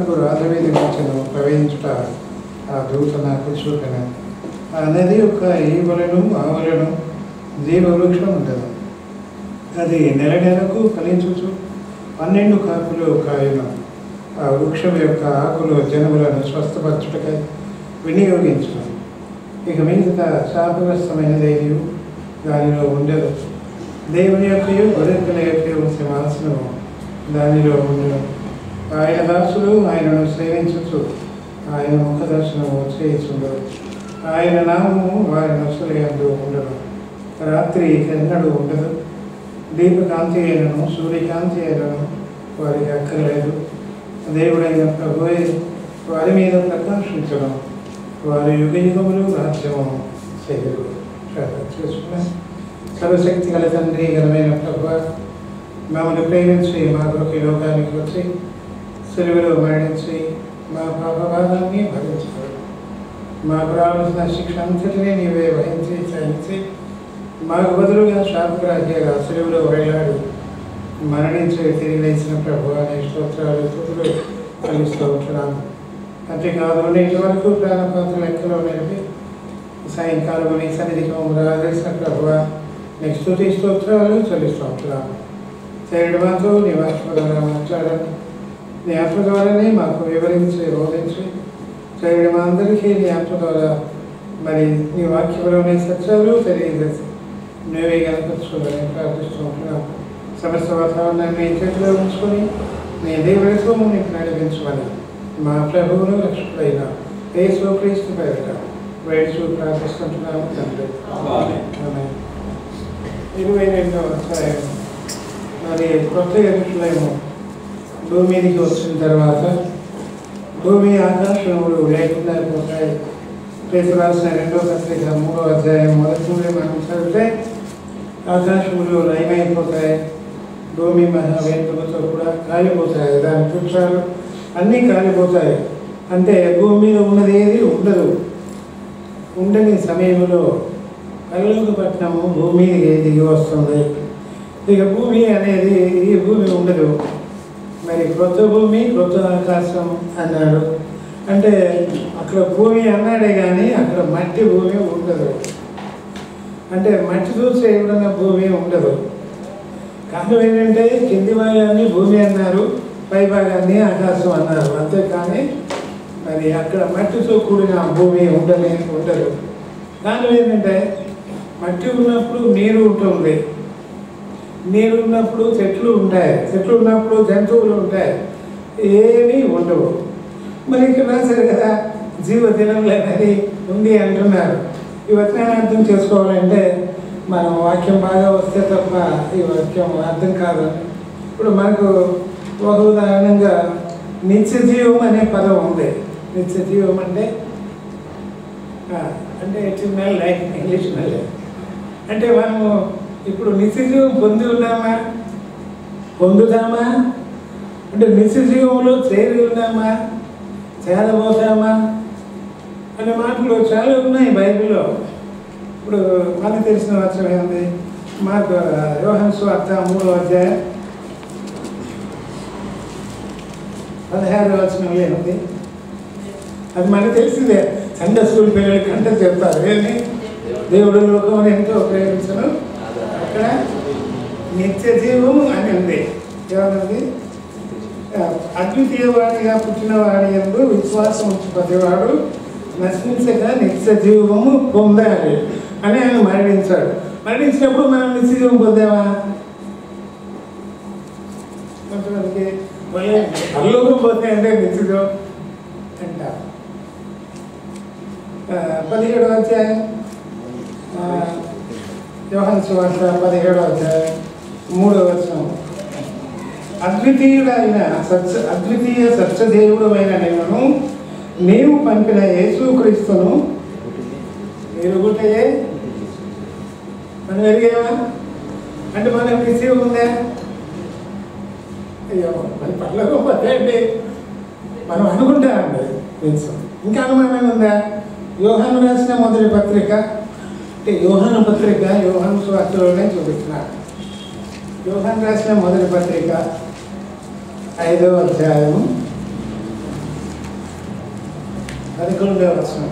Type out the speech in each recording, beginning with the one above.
నాకు రాజవీధి మధ్యను ప్రవహించుట ఆ దూత నాకు చూపిన ఆ నది యొక్క ఈవలను ఆవులను జీవవృక్షం ఉండదు అది నెల నెలకు ఫలించుచు పన్నెండు కాపులు కాయను ఆ వృక్షం యొక్క ఆకులు జనములను స్వస్థపరచుటకై వినియోగించును ఇక మీదట శాపగ్రస్తమైనదేది దానిలో ఉండదు దేవుని యొక్కయు గొర్రెల యొక్క సింహాసనము దానిలో ఉండదు ఆయన దాసులు ఆయనను సేవించచ్చు ఆయన ముఖ దర్శనము చేయించుండరు ఆయన నామము వారి నొసలేందు ఉండదు రాత్రి ఎన్నడూ ఉండదు దీపకాంతి అయినను సూర్యకాంతి అయినను వారికి అక్కర్లేదు దేవుడైన ప్రభువే వారి మీద ప్రకాశించడం వారి యుగ యుగములు రాజ్యము చేయరు ప్రార్థన చేసుకున్నాం సర్వశక్తి గల తండ్రి ఘనమైన ప్రభు మమ్మల్ని ప్రేమించి మా కొరకు ఈ లోకానికి వచ్చి సెలవులో మరణించి మా పాపవాదాన్ని భరించారు మాకు రావాల్సిన శిక్ష అంతటినీ నీవే వహించి చలించి మాకు బదులుగా శాపగ్రాహ్యగా సెలవులో వేలాడు మరణించి తిరిగి లేచిన ప్రభు అనే స్తోత్రాలు తుతులు కలిస్తూ ఉంటున్నాము అంతేకాదు నేటి వరకు ప్రాణపాత్ర లెక్కలో నిలిపి సాయంకాలం నీ సన్నిధికి మమ్మల్ని ఆదర్శిన ప్రభు నీకు స్థుతి స్తోత్రాలు చెల్లిస్తూ ఉంటున్నాము శరీరమాతో నీ ఆత్మ ద్వారా మాట్లాడండి నీ ఆత్మ ద్వారానే మాకు వివరించి బోధించి శరీరం అందరికీ నీ ఆత్మ ద్వారా మరి నీ వాక్యంలోని సత్యాలు తెలియజేసి నువ్వే కనపరచుకోవాలని ప్రార్థిస్తూ ఉంటున్నాం సమస్త వాతావరణాన్ని నీ చేతిలో ఉంచుకొని నీ దేవుడితో నీకు నడిపించమని మా ప్రభువును రక్షకుడైన యేసు క్రీస్తు పేరిట వేడుచు ప్రార్థిస్తుంటున్నాము తండ్రి ఆమేన్. ఇరవై రెండవ అధ్యాయం మరి కొత్త ఎరుషులేమో భూమి మీదకి వచ్చిన తర్వాత భూమి ఆకాశములు లేకుండా పోతాయి రేపు రాసిన రెండో పత్రిక మూడో అధ్యాయం మొదటి నుండి మనం చదివితే ఆకాశములు లయమైపోతాయి భూమి మహా వెంట్రుకతో కూడా కాలిపోతాయి దాని వృక్షాలు అన్నీ కాలిపోతాయి అంటే భూమి మీద ఉన్నది ఏది ఉండదు ఉండని సమయంలో కళ్ళకు పట్టణము భూమి మీదకి దిగి వస్తుంది ఇక భూమి అనేది ఈ భూమి ఉండదు మరి క్రొత్త భూమి క్రొత్త ఆకాశం అన్నాడు అంటే అక్కడ భూమి అన్నాడే కానీ అక్కడ మట్టి భూమి ఉండదు అంటే మట్టి చూసి ఎప్పుడన్నా భూమి ఉండదు కారణం ఏంటంటే కింది భాగాన్ని భూమి అన్నారు పై భాగాన్ని ఆకాశం అన్నారు అంతేకాని మరి అక్కడ మట్టితో కూడిన భూమి ఉండనే ఉండదు కారణం ఏంటంటే మట్టి ఉన్నప్పుడు నీరు ఉంటుంది నీరు ఉన్నప్పుడు చెట్లు ఉంటాయి చెట్లు ఉన్నప్పుడు జంతువులు ఉంటాయి ఏమీ ఉండవు మరి ఇక్కడ రాశారు కదా జీవ దినములు అనేది ఉంది అంటున్నారు ఈ వచనాన్ని అర్థం చేసుకోవాలంటే మనం వాక్యం బాగా వస్తే తప్ప ఈ వాక్యం అర్థం కాదు ఇప్పుడు మనకు ఒక ఉదాహరణంగా నిత్య జీవం అనే పదం ఉంది నిత్య జీవం అంటే ఆ, అంటే ఎటర్నల్ లైఫ్ ఇంగ్లీష్ మళ్ళీ అంటే మనము ఇప్పుడు నిత్య జీవం పొంది ఉన్నామా పొందుతామా అంటే నిత్య జీవంలో చేరి ఉన్నామా చేరబోతామా అనే మాటలు చాలా ఉన్నాయి బైబిల్లో ఇప్పుడు మనకు తెలిసిన వచనం ఏంది మాకు యోహన్ స్వార్థ మూడో అధ్యాయం పదహారు వచనం ఏముంది అది మనకు తెలిసిందే సండే స్కూల్ పిల్లలకి అంటే చెప్తారు ఏమి దేవుడు లోకం ఎంతో ప్రేమించను అక్కడ నిత్య జీవము అని ఉంది ఏమన్నది అద్వితీయవాడిగా పుట్టినవాడి ఎందు విశ్వాసం ఉంచి ప్రతివాడు నశించగా నిత్య జీవము పొందాలి అని ఆయన మరణించాడు మరణించినప్పుడు మనం నిత్య జీవం పొందామా కొంతమందికి మళ్ళీ అల్లుకు పోతే అంటే నిత్య జీవం అంటారు ఆ, పదిహేడో అధ్యాయం ఆ, యోహాను సువార్త పదిహేడో అధ్యాయం మూడో వచనం అద్వితీయుడైన సత్య అద్వితీయ సత్యదేవుడు అయిన నేను నీవు పంపిన యేసుక్రీస్తును ఎరుగుటయే మనం ఎరిగేవా అంటే మనకు నిశ్చయం ఉందా అయ్యో మన పట్లకు పోతే అంటే మనం అనుకుంటామండి తెలుసు ఇంకా అనుమానం ఉందా యోహాను రాసిన మొదటి పత్రిక అంటే యోహాను పత్రిక యోహాను స్వార్థలోనే చూపిస్తున్నాడు యోహాను రాసిన మొదటి పత్రిక ఐదవ అధ్యాయం పదకొండవ వచనం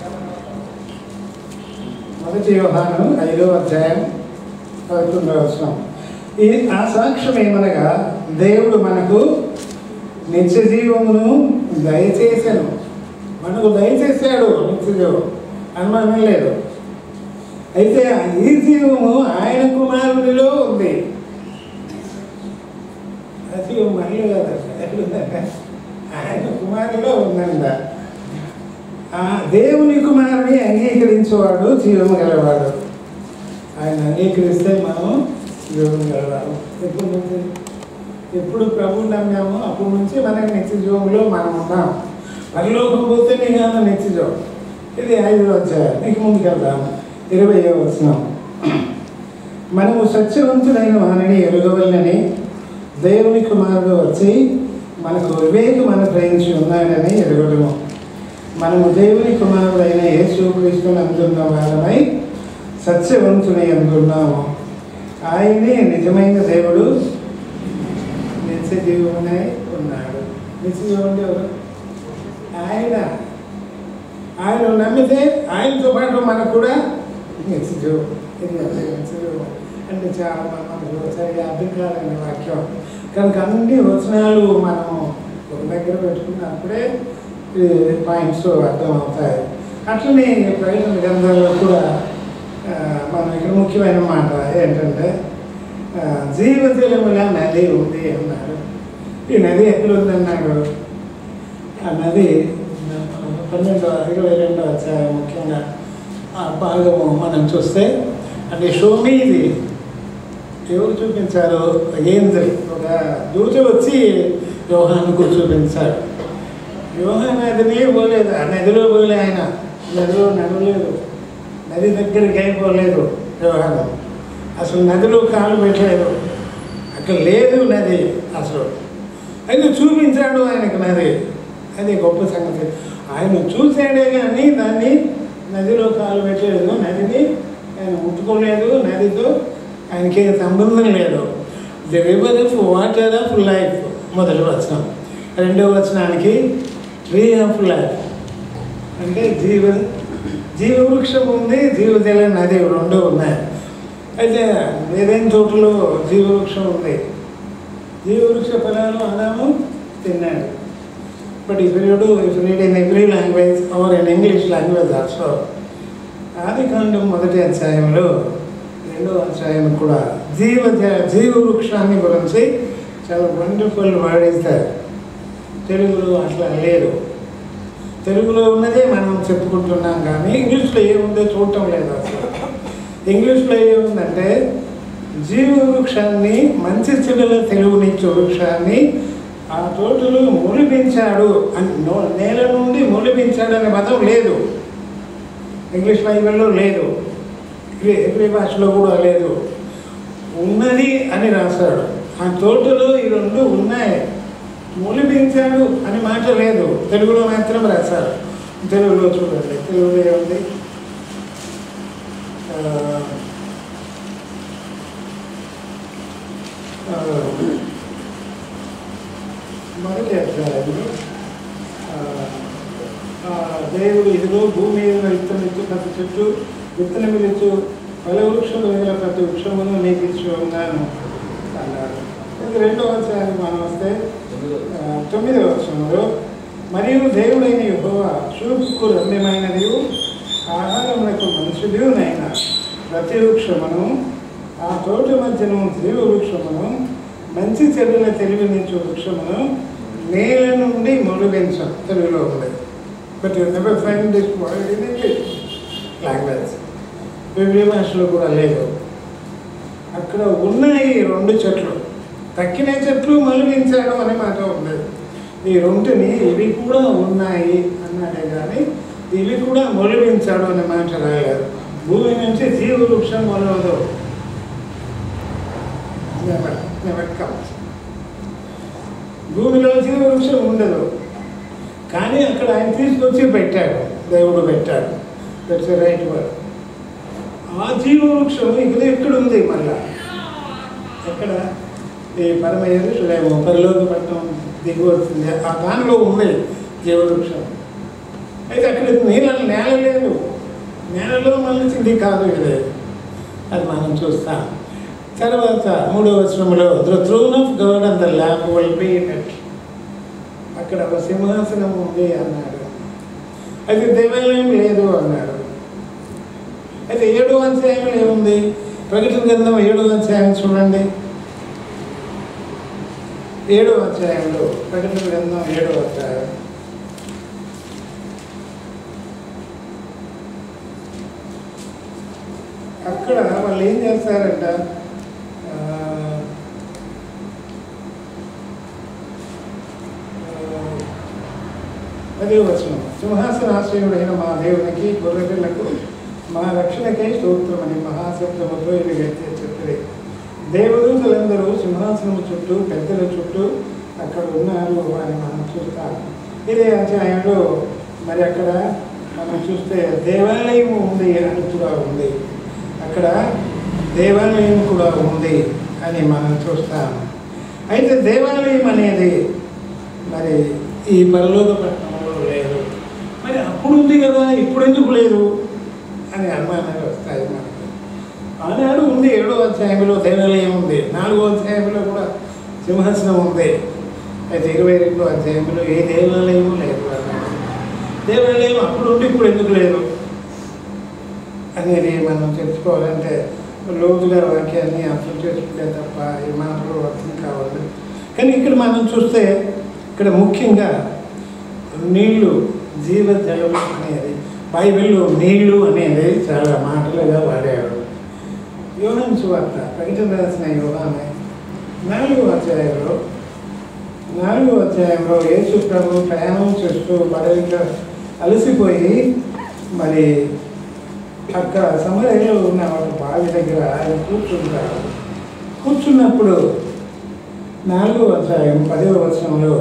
మొదటి యోహాను ఐదో అధ్యాయం పదకొండవ వచనం ఈ ఆ సాక్ష్యం ఏమనగా దేవుడు మనకు నిత్య జీవమును దయచేశాను మనకు దయచేశాడు నిత్య జీవం అనుమానం లేదు అయితే ఈ జీవము ఆయన కుమారుడిలో ఉంది అది మళ్ళీ ఎట్లుందంటే ఆయన కుమారులో ఉందంట ఆ దేవుని కుమారుని అంగీకరించేవాడు జీవము గలవాడు ఆయన అంగీకరిస్తే మనం జీవము గలవాడు ఎప్పుడు నుంచి ఎప్పుడు ప్రభు నమ్మామో అప్పటి నుంచి మనకి నిత్య జీవంలో మనం ఉన్నాం పరలోకం పోతే నీకు నిత్య జీవం ఇది ఐదు అధ్యాయం నీకు ముందుకెళ్దాము ఇరవై వస్తున్నాం మనము సత్యవంతుడైన వారిని ఎరుగవలనని దేవుని కుమారుడు వచ్చి మనకు వివేకం అనుగ్రహించి ఉన్నాడని ఎరుగడము మనము దేవుని కుమారుడైన యేసు క్రీస్తుని అందున్న వారమై సత్యవంతుని అందున్నాము ఆయనే నిజమైన దేవుడు నిత్య జీవమునై ఉన్నాడు నిత్య జీవుడు ఎవరు ఆయన ఆయన నమ్మితే ఆయనతో పాటు మనకు కూడా నిత్య జీవం ఇది అంతే నిత్య జీవం అంటే చాలా మన- మనకు సరిగా అర్థం కాదండి వాక్యం కనుక అన్ని వచనాలు మనం ఒక దగ్గర పెట్టుకున్నప్పుడే ఈ పాయింట్స్ అర్థం అవుతాయి అట్లనే ప్రయోజన గ్రంథాల్లో కూడా ఆ, మనం ఇక్కడ ముఖ్యమైన మాట ఏంటంటే ఆ, జీవజలముల నది ఉంది అన్నాడు ఈ నది ఎక్కడ ఉందన్నాడు ఆ నది పన్నెండో ఇరవై రెండో అధ్యాయం ముఖ్యంగా ఆ భాగము మనం చూస్తే అంటే షోమీది ఎవరు చూపించారు ఏంద్రి ఒక దూత వచ్చి యోహానుకు చూపించాడు యోహాన్ నదిని పోలేదు ఆ నదిలో పోలే ఆయన నదిలో నడవలేదు నది దగ్గరికి అయిపోలేదు యోహాను అసలు నదిలో కాలు పెట్టలేదు అక్కడ లేదు నది అసలు అయితే చూపించాడు ఆయనకు నది అది గొప్ప సంగతి ఆయన చూశాడే కానీ దాన్ని నదిలో కాలు పెట్టలేదు నదిని ఆయన ముట్టుకోలేదు నదితో ఆయనకి ఏ సంబంధం లేదు the river of water of life మొదటి వచనం రెండవ వచనానికి ట్రీ ఆఫ్ లైఫ్ అంటే జీవ జీవవృక్షం ఉంది జీవజల నది రెండు ఉన్నాయి అయితే ఏదైనా తోటలో జీవవృక్షం ఉంది జీవవృక్ష ఫలాలు ఆదాము తిన్నాడు but if you do if read in every language or in English language also ఆది కాండం మొదటి అధ్యాయంలో రెండో అధ్యాయం కూడా జీవ జీవవృక్షాన్ని గురించి చాలా వండర్ఫుల్ వర్డ్ ఇస్తారు తెలుగులో అట్లా లేదు తెలుగులో ఉన్నదే మనం చెప్పుకుంటున్నాం కానీ ఇంగ్లీష్లో ఏముందో చూడటం లేదు అసలు ఇంగ్లీష్లో ఏముందంటే జీవ వృక్షాన్ని మంచి చెడుల తెలుగునిచ్చే వృక్షాన్ని ఆ తోటలో మొలిపించాడు అని నో- నేల నుండి మొలిపించాడు అనే పదం లేదు ఇంగ్లీష్ బైబిల్లో లేదు ఇవి- ఎవ్రీ భాషలో కూడా లేదు ఉన్నది అని రాశాడు ఆ తోటలో ఈ రెండు ఉన్నాయి మొలిపించాడు అని మాట లేదు తెలుగులో మాత్రం రాశారు తెలుగులో చూడండి తెలుగులో ఏముంది ఆ, ఆ, మొదటి అధ్యాయంలో ఆ, ఆ, దేవుడు ఇదిగో భూమి మీద విత్తనిచ్చు ప్రతి చెట్టు విత్తనమిచ్చు ఫల వృక్షములు వేల ప్రతి వృక్షమును నీకు ఇచ్చి ఉన్నాను అన్నాడు ఇది రెండవ అధ్యాయానికి మనం వస్తే ఆ, తొమ్మిదవ వచనంలో మరియు దేవుడైన యెహోవా చూపుకు రమ్యమైనది ఆహారములకు మనుషుడునైనా ప్రతి వృక్షమును ఆ తోట మధ్యను జీవ వృక్షమును మంచి చెడుల తెలివినిచ్చు వృక్షమును నేల నుండి మొలుగించం తెలుగులో ఉంది but you never find this word in English language వేరే భాషలో కూడా లేదు అక్కడ ఉన్నాయి రెండు చెట్లు తక్కిన చెట్లు మలిపించాడు అనే మాట ఉంది ఈ రెండుని ఇవి కూడా ఉన్నాయి అన్నాడే కానీ ఇవి కూడా మొలిపించాడు అనే మాట రాయలేదు భూమి నుంచి జీవ వృక్షం మొలవదు Never, never comes. భూమిలో జీవ వృక్షం ఉండదు కానీ అక్కడ ఆయన తీసుకొచ్చి పెట్టాడు దేవుడు పెట్టాడు దట్స్ రైట్ వర్డ్ ఆ జీవ వృక్షం ఇక్కడ ఎక్కడ ఉంది మళ్ళా ఎక్కడ ఈ పరమ ఎరుషులేమో పరిలోక పట్టణం దిగి వస్తుంది ఆ దానిలో ఉంది జీవవృక్షం అయితే అక్కడ నీళ్ళ నేల లేదు నేలలో మళ్ళీ కాదు ఇది అది మనం చూస్తాం తర్వాత మూడో వచనంలో the throne of God and the lamb will be it అక్కడ ఒక సింహాసనం ఉంది అన్నాడు అయితే దేవాలయం లేదు అన్నాడు అయితే ఏడో అధ్యాయంలో ఏముంది ప్రకటన గ్రంథం ఏడో అధ్యాయం చూడండి ఏడో అధ్యాయంలో ప్రకటన గ్రంథం ఏడో అధ్యాయం అక్కడ వాళ్ళు ఏం చేస్తారంట ఆ, అదే వచనం సింహాసనాశ్రయుడైన మా దేవునికి గొర్రెలకు మా రక్షణకై స్తోత్రమని మహాశబ్దముతో ఇది వ్యక్తి చెప్పి దేవదూతలందరూ సింహాసనము చుట్టూ పెద్దల చుట్టూ అక్కడ ఉన్నారు అని మనం చూస్తాం ఇదే అధ్యాయంలో మరి అక్కడ మనం చూస్తే దేవాలయం ఉంది అని కూడా ఉంది అక్కడ దేవాలయం కూడా ఉంది అని మనం చూస్తాము అయితే దేవాలయం అనేది మరి ఈ పరలోక పట్టణంలో లేదు మరి అప్పుడు ఉంది కదా ఇప్పుడు ఎందుకు లేదు అని అనుమానాలు వస్తాయి మనకి ఆనాడు ఉంది ఏడో అధ్యాయంలో దేవాలయం ఉంది నాలుగో అధ్యాయంలో కూడా సింహాసనం ఉంది అయితే ఇరవై రెండో అధ్యాయంలో ఏ దేవాలయం లేదు అన్నాడు దేవాలయం అప్పుడు ఉండి ఇప్పుడు ఎందుకు లేదు అనేది మనం తెలుసుకోవాలంటే లోతుగా వాక్యాన్ని అర్థం చేసుకుంటే తప్ప ఈ మాటలు అర్థం కావాలి కానీ ఇక్కడ మనం చూస్తే ఇక్కడ ముఖ్యంగా నీళ్లు జీవజలం అనేది బైబిల్లో నీళ్లు అనేది చాలా మాటలుగా వాడారు యోహన్ సువార్త ప్రకటన రాసిన యోహానే నాలుగో అధ్యాయంలో నాలుగో అధ్యాయంలో యేసు ప్రభు ప్రయాణం చేస్తూ పడవిగా అలసిపోయి మరి అక్కడ సమరయ్యలో ఉన్న ఒక బావి దగ్గర ఆయన కూర్చుంటారు కూర్చున్నప్పుడు నాలుగో అధ్యాయం పదవ వచనంలో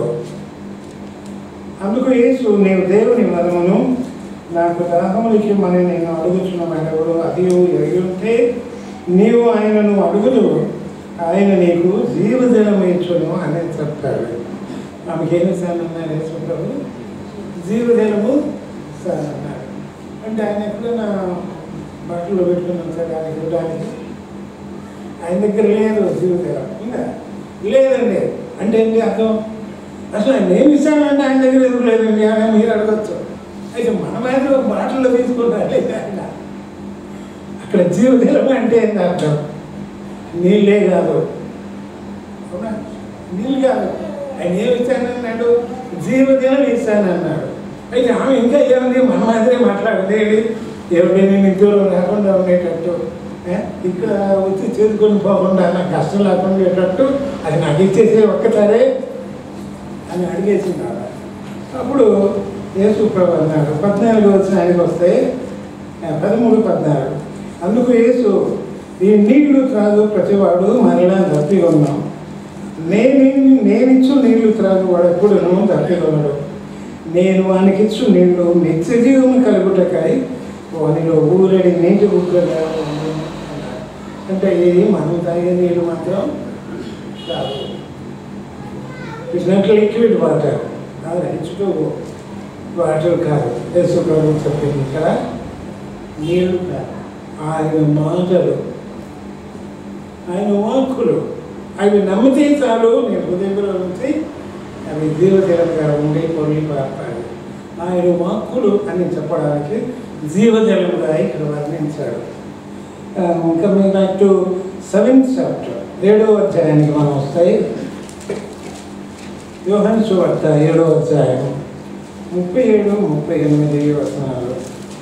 అందుకు యేసు నీవు దేవుని వరమును నాకు దాహములకి మన నేను అడుగుచున్న మనవుడు అది ఎరిగి ఉంటే నీవు ఆయనను అడుగుదు ఆయన నీకు జీవజలం ఇచ్చును అని చెప్తాడు ఆమెకేమి ఇస్తానన్నారు యేసు ప్రభు జీవజలము ఇస్తానన్నారు అంటే ఆయన ఎప్పుడైనా బట్టలు పెట్టుకుని వచ్చాడు ఆయన ఇవ్వడానికి ఆయన దగ్గర లేదు జీవజలం ఉందా లేదండి అంటే ఏంటి అర్థం అసలు ఆయన ఏమి ఇస్తానంటే ఆయన దగ్గర ఎదురు లేదండి అని మీరు అడగచ్చు అయితే మన మీద బాటల్లో తీసుకుంటారు లేదా ఆయన అక్కడ జీవజలం అంటే ఏంటి అర్థం నీళ్ళే కాదు అవునా నీళ్ళు కాదు ఆయన ఏమి ఇస్తానన్నాడు జీవజలం ఇస్తానన్నాడు అయితే ఆమె ఇంకా ఏముంది మన మాదిరే మాట్లాడలేదు ఏమిటి నేను దూరం రాకుండా ఉండేటట్టు ఏ? ఇక్కడ వచ్చి చేరుకొని పోకుండా నాకు కష్టం లేకుండా ఉండేటట్టు అది నాకు ఇచ్చేసే ఒక్కసారే అని అడిగేసింది ఆవిడ అప్పుడు యేసు ప్రభు అన్నాడు పద్నాలుగు వచ్చిన ఆయనకు వస్తే ఆ, పదమూడు పద్నాలుగు అందుకు యేసు ఈ నీళ్లు త్రాగు ప్రతివాడు మరలా దప్పి ఉన్నాం నేను నేనిచ్చు నీళ్లు త్రాగు వాడు ఎప్పుడును దప్పి ఉన్నాడు నేను వానికి ఇచ్చు నీళ్లు నిత్య జీవము కలుగుటకాయి వానిలో ఊరడి నీటి గుగ్గగా ఉండును అన్నాడు. అంటే ఇది మనం తాగే నీళ్ళు మాత్రం కాదు ఇట్స్ నాట్ లిక్విడ్ వాటర్ అది హెచ్చుతో వాటర్ కాదు యేసు ప్రభు చెప్పింది ఇక్కడ నీళ్ళు కాదు ఆయన మాటలు ఆయన వాక్కులు అవి నమ్మితే చాలు నీ హృదయంలో నుంచి అవి జీవజలంగా ఉండి పొరి పారుతాయి ఆయన వాక్కులు అని చెప్పడానికి జీవజలంగా ఇక్కడ వర్ణించాడు ఆ, ఇంకా మీరు టు సెవెంత్ చాప్టర్ ఏడో అధ్యాయానికి మనం వస్తాయి యోహన్ సువార్త ఏడో అధ్యాయం ముప్పై ఏడు ముప్పై ఎనిమిది వచనాలు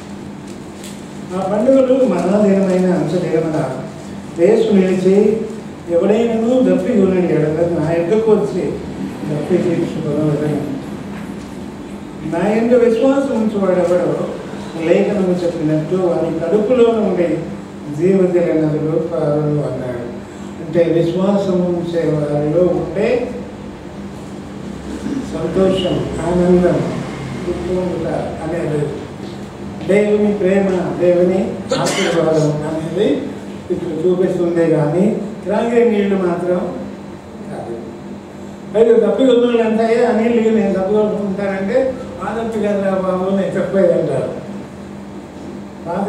ఆ పండుగలు మరణదినమైన అంశదినమున దేశు నిలిచి ఎవడైనను దప్పి గుణి ఎడల నా ఎద్దకు వచ్చి దప్పి తీర్చుకోవడం నా ఎందు విశ్వాసం ఉంచువాడెవడో లేఖనము చెప్పినట్టు వారి కడుపులో నుండి జీవజల నదులు పారును అన్నాడు అంటే విశ్వాసం ఉంచే వారిలో ఉంటే సంతోషం ఆనందం కుటుంబత అనేది దేవుని ప్రేమ దేవుని ఆశీర్వాదం అనేది ఇక్కడ చూపిస్తుంది కానీ త్రాగే నీళ్లు మాత్రం కాదు అయితే తప్పికొన్నాళ్ళు అంటాయే ఆ నీళ్ళు నేను తప్పుకుంటానంటే ఆ తప్పి కదా బాబు నేను తప్ప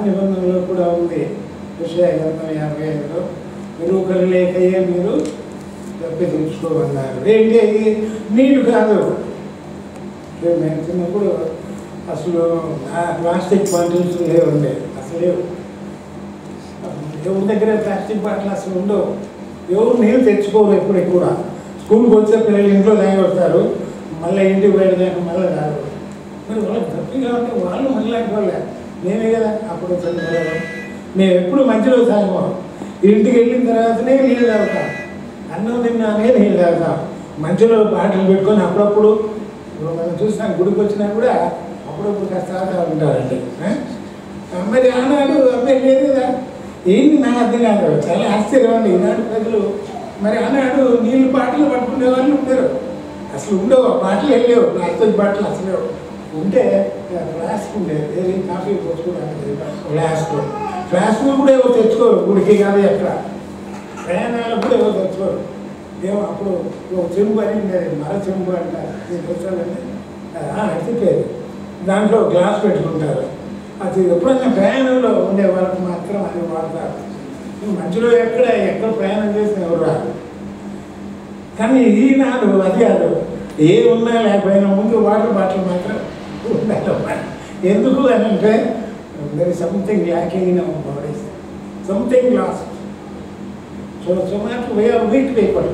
నిబంధనలో కూడా ఉంది విషయ గ్రంథం యాభై ఐదులో ఎరువుకలు లేకయే మీరు తప్పి తెచ్చుకోమన్నారు ఏంటి అది నీళ్ళు కాదు మేము మేము చిన్నప్పుడు అసలు ఆ ప్లాస్టిక్ బాటిల్స్ లేవండి అసలు లేవు ఎవరి దగ్గర ప్లాస్టిక్ బాటిల్ అసలు ఉండవు ఎవరు నీళ్ళు తెచ్చుకోరు ఎప్పుడు కూడా స్కూల్కి వచ్చే పిల్లలు ఇంట్లో తాగొస్తారు మళ్ళీ ఇంటికి బయటదాకా మళ్ళీ రారు మరి వాళ్ళకి తప్పిగా ఉంటే వాళ్ళు మళ్ళీ వాళ్ళే మేమే కదా అప్పుడు చదువుకోవాలి మేము ఎప్పుడు మధ్యలో తాగము ఇంటికి వెళ్ళిన తర్వాతనే నీళ్ళు తాగుతాం అన్నం తిన్నానే నీళ్ళు తాగుతాం మధ్యలో బాటిల్ పెట్టుకొని అప్పుడప్పుడు ఇప్పుడు మనం చూసినా గుడికి వచ్చినా కూడా అప్పుడప్పుడు కాస్త తాగుతూ ఉంటారండి ఆ? మరి ఆనాడు అబ్బాయి లేదు కదా ఏంటి నాకు అర్థం కాదు చాలా ఆశ్చర్యం అండి ఈనాడు ప్రజలు మరి ఆనాడు నీళ్ళు బాటిల్ పట్టుకునే వాళ్ళు ఉంటారు అసలు ఉండవు ఆ బాటిల్ వెళ్ళలేవు ప్లాస్టిక్ బాటిల్ అసలు లేవు. ఉంటే ఫ్లాస్క్ ఉండేది ఏది కాఫీ పోసుకోవడానికి ఫ్లాస్క్ ఫ్లాస్క్ కూడా ఎవరు తెచ్చుకోరు గుడికి కాదు ఎక్కడ ప్రయాణాలకు కూడా ఎవరు తెచ్చుకోరు ఏమో అప్పుడు ఒక చెంబు అని ఉండేది మర చెంబు అంటారు నేను వచ్చానండి అడిచిపోయేది దాంట్లో గ్లాస్ పెట్టుకుంటారు అది ఎప్పుడైనా ప్రయాణంలో ఉండే వాళ్ళకి మాత్రం అది వాడతారు ఈ మధ్యలో ఎక్కడ ఎక్కడ ప్రయాణం చేసిన ఎవరు రాదు కానీ ఈనాడు అది కాదు ఏ ఉన్నా లేకపోయినా ముందు వాటర్ బాటిల్ మాత్రం ఉండాలి ఎందుకు అని అంటే there is something lacking in our bodies something lost so so mat we are weak people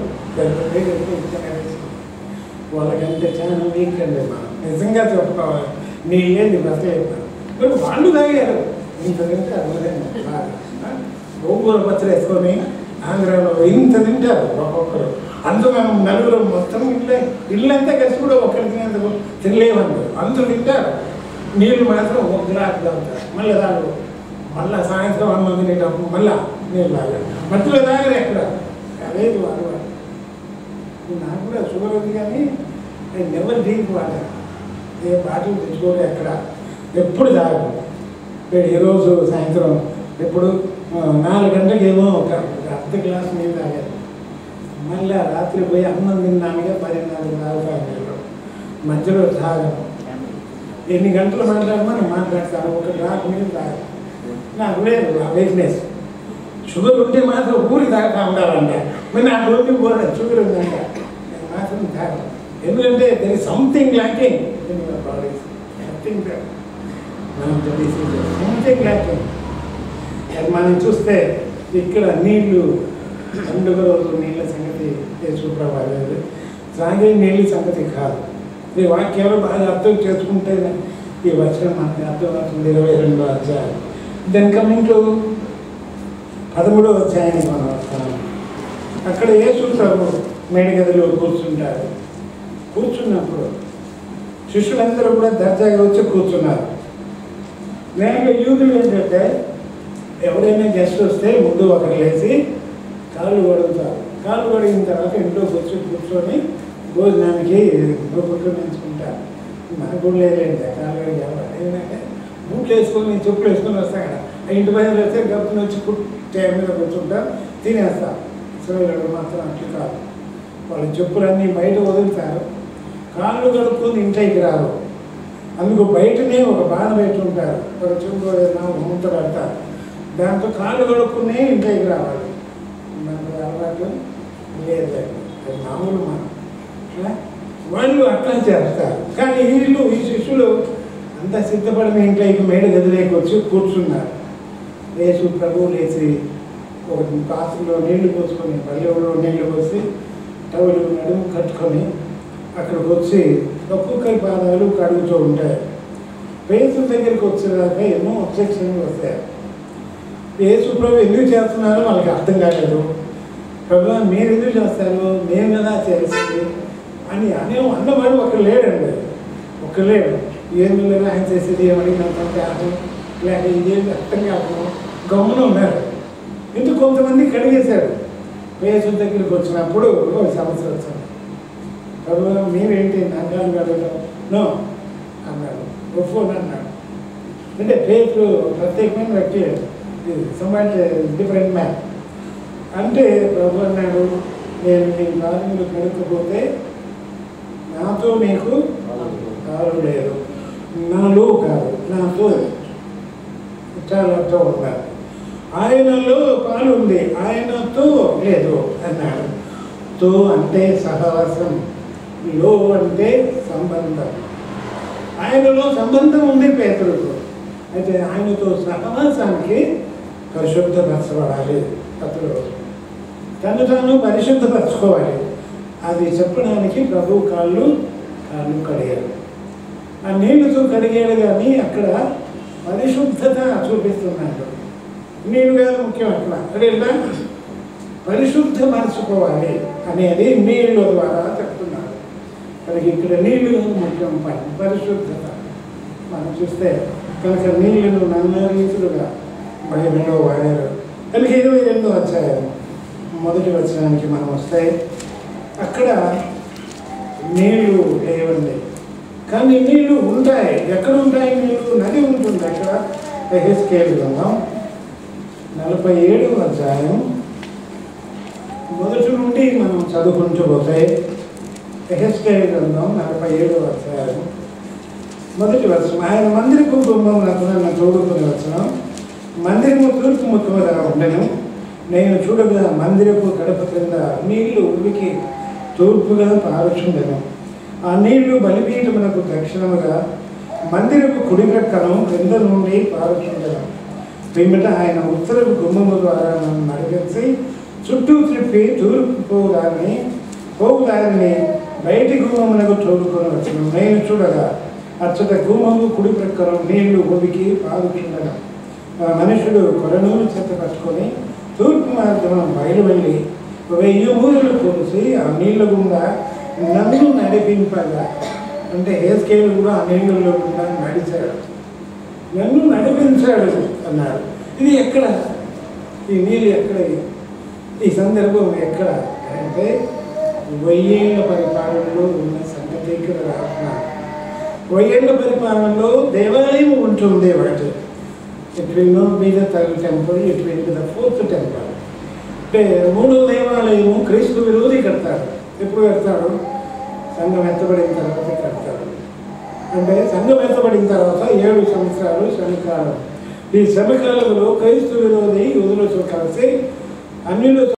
వాళ్ళకంటే చాలా వీక్ అండి మనం నిజంగా చెప్పుకోవాలి నీ ఏంది బతలేదు మరి వాళ్ళు తాగారు ఇంత తింటే అవ్వలేదు గోంగూర పచ్చడి వేసుకొని ఆంధ్రాలో ఇంత తింటారు ఒక్కొక్కరు అందులో మనం నలుగురు మొత్తం ఇల్లే ఇల్లంతా కలిసి కూడా ఒక్కరికి తినేందుకు తినలేమండి అందరూ తింటారు నీళ్ళు మాత్రం ఒక గ్లాస్ తాగుతారు మళ్ళీ తాగరు మళ్ళీ సాయంత్రం అన్నం తినేటప్పుడు మళ్ళీ నీళ్ళు తాగారు మధ్యలో తాగరు ఎక్కడ అదేది వాడు వాడు నాకు కూడా షుగర్ ఉంది కానీ ఐ నెవర్ డ్రింక్ వాటర్ ఏ బాటిల్ తెచ్చుకోలే ఎక్కడ ఎప్పుడు తాగను ఇప్పుడు ఈరోజు సాయంత్రం ఎప్పుడు ఆ, నాలుగు గంటలకు ఏమో ఒక ఒక అర్ధ గ్లాస్ నీళ్ళు తాగాను మళ్ళీ రాత్రి పోయి అన్నం తిన్నానుగా పదిన్నర తాగుతాను నీళ్ళు మధ్యలో తాగను ఎన్ని గంటలు మాట్లాడమని మాట్లాడతాను ఒక గ్లాస్ నీళ్ళు తాగను నాకు లేదు ఆ వీక్నెస్ షుగర్ ఉంటే మాత్రం ఊరి తాగుతా ఉండాలంట మరి నాకు రోజు కూడా షుగర్ ఉందంట నేను మాత్రం తాగను ఎందుకంటే there is something lacking in your body something something lacking అది మనం చూస్తే ఇక్కడ నీళ్లు పండుగ రోజు నీళ్ళ సంగతి సుప్రభాలేదు తాగే నీళ్ళ సంగతి కాదు ఈ వాక్యాలు బాగా అర్థం చేసుకుంటే ఈ వచనం మనకి అర్థమవుతుంది ఇరవై రెండో అధ్యాయం దెన్ కమింగ్ టు పదమూడో అధ్యాయానికి మనం వస్తాం అక్కడ యేసు ప్రభు మేడగదిలో కూర్చుంటారు కూర్చున్నప్పుడు శిష్యులందరూ కూడా దర్జాగా వచ్చి కూర్చున్నారు నేను యూదులు ఏంటంటే ఎవరైనా గెస్ట్ వస్తే ముందు ఒకరు లేచి కాళ్ళు కడుగుతారు కాళ్ళు కడిగిన తర్వాత ఇంట్లోకి వచ్చి కూర్చొని భోజనానికి బొబ్బట్లు నేర్చుకుంటారు మన గుళ్ళు లేదండి కాళ్ళు కడిగి ఏంటంటే బూట్లు వేసుకొని చెప్పులు వేసుకొని వస్తాం కదా ఆ ఇంటి పైన వస్తే గప్పున వచ్చి చైర్ మీద కూర్చుంటారు తినేస్తాం ఇస్రాయలు మాత్రం అట్లా కాదు వాళ్ళ చెప్పులన్నీ బయట వదులుతారు కాళ్ళు కడుక్కొని ఇంట్లోకి రారు అందుకు బయటనే ఒక బాధ పెట్టి ఉంటారు ఒక చెంబు ఏదైనా మూత పెడతారు దాంతో కాళ్ళు కడుక్కునే ఇంట్లోకి రావాలి మనకు అలవాటు లేదు అది మామూలు మనం ఆ? వాళ్ళు అట్లా చేస్తారు కానీ వీళ్ళు ఈ శిష్యులు అంతా సిద్ధపడిన ఇంట్లోకి మేడ గదిలోకి వచ్చి కూర్చున్నారు లేచి ప్రభువు లేచి ఒక పాత్రలో నీళ్లు పోసుకొని పల్లెలో నీళ్లు పోసి టవలు నడుము కట్టుకొని అక్కడికి వచ్చి ఒక్కొక్కరి పాదాలు కడుగుతూ ఉంటాయి పేసు దగ్గరికి వచ్చేదాకా ఎన్నో అబ్జెక్షన్లు వస్తాయి యేసు ప్రభు ఎందుకు చేస్తున్నారో వాళ్ళకి అర్థం కాలేదు ప్రభు మీరు ఎందుకు చేస్తారు మేము ఎలా చేస్తుంది అని అనే అన్నవాడు ఒక లేడండి ఒక లేడు ఏమి లేదు ఆయన చేసేది ఏమడిగినంత అర్థం లేక ఇదేమి అర్థం కాదు గమ్మున ఉన్నారు ఇందుకు కొంతమంది కడిగేశారు యేసు దగ్గరికి వచ్చినప్పుడు ఒక సమస్య వచ్చింది ప్రభు మీరేంటి నన్ను కడగడం నో అన్నాడు ఒప్పుకోను అన్నాడు అంటే పేరు ప్రత్యేకమైన వ్యక్తి సమాజ్ డిఫరెంట్ మ్యాన్ అంటే ప్రభు అన్నాడు నేను నీ బాధ్యతలు కడుక్కపోతే నాతో నీకు కాదు లేదు నాలో కాదు నాతో చాలాతో ఉండాలి ఆయనలో పాలు ఉంది ఆయనతో లేదు అన్నాడు తో అంటే సహవాసం లో అంటే సంబంధం ఆయనలో సంబంధం ఉంది పేదలకు అయితే ఆయనతో సహవాసానికి పరిశుద్ధపరచబడాలి అతడు తను తాను పరిశుద్ధపరచుకోవాలి అది చెప్పడానికి ప్రభు కాళ్ళు కాళ్ళు కడిగారు ఆ నీళ్ళతో కడిగాడు కానీ అక్కడ పరిశుద్ధత చూపిస్తున్నాడు నీళ్ళు కాదు ముఖ్యం అక్కడ అదేలా పరిశుద్ధపరచుకోవాలి అనేది నీళ్ళ ద్వారా చెప్తున్నారు మనకి ఇక్కడ నీళ్ళు ముఖ్యం పని పరిశుద్ధత మనం చూస్తే కనుక నీళ్లను నన్న రీతులుగా బైబిల్లో వాడారు కనుక ఇరవై రెండో అధ్యాయం మొదటి వచనానికి మనం వస్తే అక్కడ నీళ్లు లేవండి కానీ నీళ్లు ఉంటాయి ఎక్కడ ఉంటాయి నీళ్లు నది ఉంటుంది అక్కడ ఎహెస్కేల్ గ్రంథం నలభై ఏడు అధ్యాయం మొదటి నుండి మనం చదువుకుంటూ పోతే ఎహెస్కేల్ గ్రంథం నలభై ఏడు అధ్యాయం మొదటి వచనం ఆయన మందిరపు గుమ్మం నన్ను చూడుకుని వచనం మందిరము తూర్పు ముఖముగా ఉండను నేను చూడగా మందిరపు గడప క్రింద నీళ్లు ఉడికి తూర్పుగా పారుచుండెను ఆ నీళ్లు బలిపీఠమునకు దక్షిణముగా మందిరపు కుడి ప్రక్కను క్రింద నుండి పారుచుండెను పిమ్మట ఆయన ఉత్తరపు గుమ్మము ద్వారా నన్ను నడిపించి చుట్టూ త్రిప్పి తూర్పు పోగానే పోగుదారిని బయటి గుమ్మమునకు తోడుకొని వచ్చను నేను చూడగా అచ్చట గుమ్మము కుడి ప్రక్కన నీళ్లు ఉడికి పారుచుండగా ఆ మనుషుడు కొరనూలు చెత్త పట్టుకొని తూర్పు మార్గం బయలు వెళ్ళి వెయ్యి ఊరులు కొలిసి ఆ నీళ్ళ గుండా నన్ను నడిపింపగా అంటే హేస్కేలు కూడా ఆ నీళ్ళలో గుండా నడిచాడు నన్ను నడిపించాడు అన్నాడు ఇది ఎక్కడ ఈ నీళ్ళు ఎక్కడ ఈ సందర్భం ఎక్కడ అంటే వెయ్యేళ్ళ పరిపాలనలో ఉన్న సంగతి ఇక్కడ రాస్తున్నారు వెయ్యేళ్ళ పరిపాలనలో దేవాలయం ఉంటుంది ఒకటి it will not be the third temple it will be the fourth temple అంటే మూడో దేవాలయము క్రీస్తు విరోధి కడతాడు ఎప్పుడు కడతాడు సంఘం ఎత్తబడిన తర్వాత కడతాడు అంటే సంఘం ఎత్తబడిన తర్వాత ఏడు సంవత్సరాలు శ్రమకాలం ఈ శ్రమకాలంలో క్రైస్తు విరోధి యుధులతో కలిసి అన్యులతో